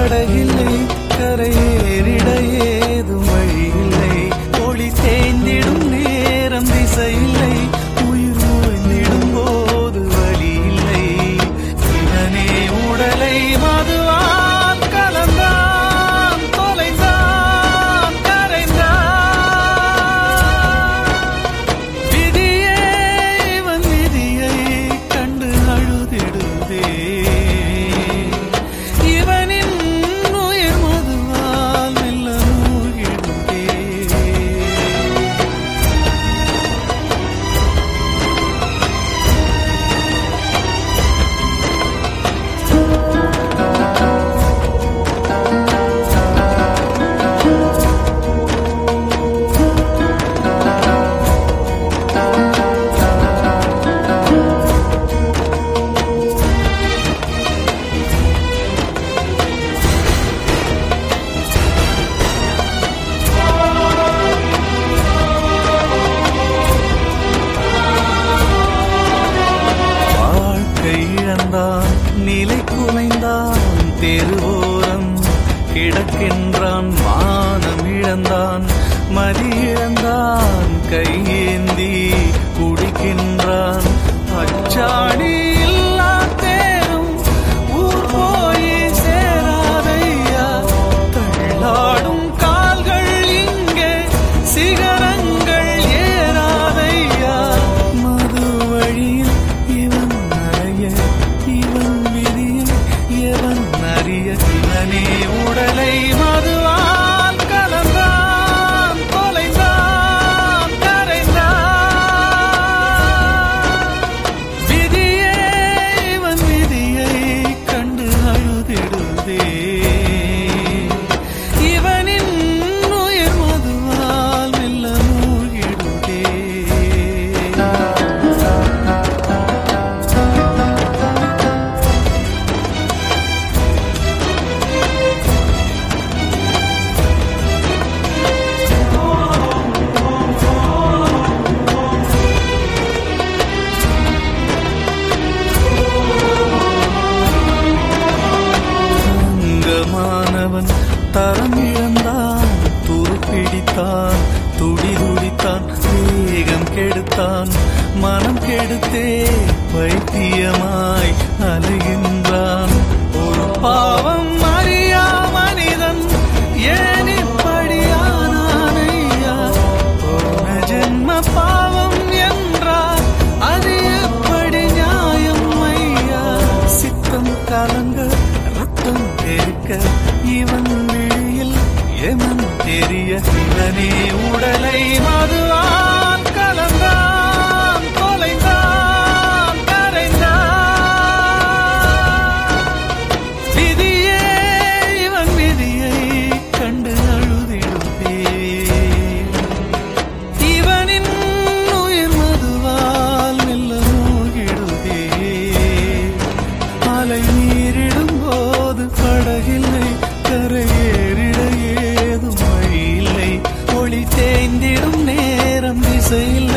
படகில்லை கரையேறிட ஏதும் வழியில்லை ஒளி தேய்ந்திடும் நேரம் திசையில்லை உயிர் ஓய்ந்திடும் போது வழி இல்லை இதனே உடலை மதுவான் கலந்தான் தொலைந்தான் கரைந்தான் விதியே இவன் விதியை கண்டு அழுதிடுதே இவனின் உயிர் மதுவால் மெல்ல மூழ்கிடுதே வாழ்க்கை இழந்தான் நிலை குலைந்தான் தெருவோரம் கிடக்கின்றான் மானம் இழந்தான் மதி இழந்தான் கையேந்தி குடிக்கின்றான் அச்சாடி இல்லா தேரும் ஊர் போய் சேராதையா தள்ளாடும் கால்கள் இங்கே சிகரங்கள் ஏறாதையா மது வழியில் இவன் அறைய இவன் விதியில் எவன் அறிய இவனே உடலை மதுவால் கலந்தான் தொலைந்தான் கரைந்தான் விதியே இவன் விதியை கண்டு அழுதிடுதே இவனின் உயிர் மதுவால் மெல்ல மூழ்கிடுதே தங்கமானவன் தரம் இழந்தான் துருப்பிடித்தான் துடி துடித்தான் வேகம் கெடுத்தான் மனம் கெடுத்தே வைத்தியமாய் அலைகின்றான் ஒரு பாவம் அறியா மனிதன் ஏன் இப்படியானானையா போன ஜென்ம பாவம் என்றார் அது எப்படி நியாயம் ஐயா சித்தம் கலங்க ரத்தம் தெரிக்க இவன் விழியில் எமன் தெரிய இவனே உடலை மதுவான் கலந்தான் தொலைந்தான் கரைந்தான் விதியே இவன் விதியை கண்டு அழுதிடுதே இவனின் உயிர் மதுவால் மெல்ல மூழ்கிடுதே அலை நீரிடும் போது படகில்லை கரையேறிட ஏதும் வழியில்லை ஒளி தேய்ந்திடும் நேரம் திசையில்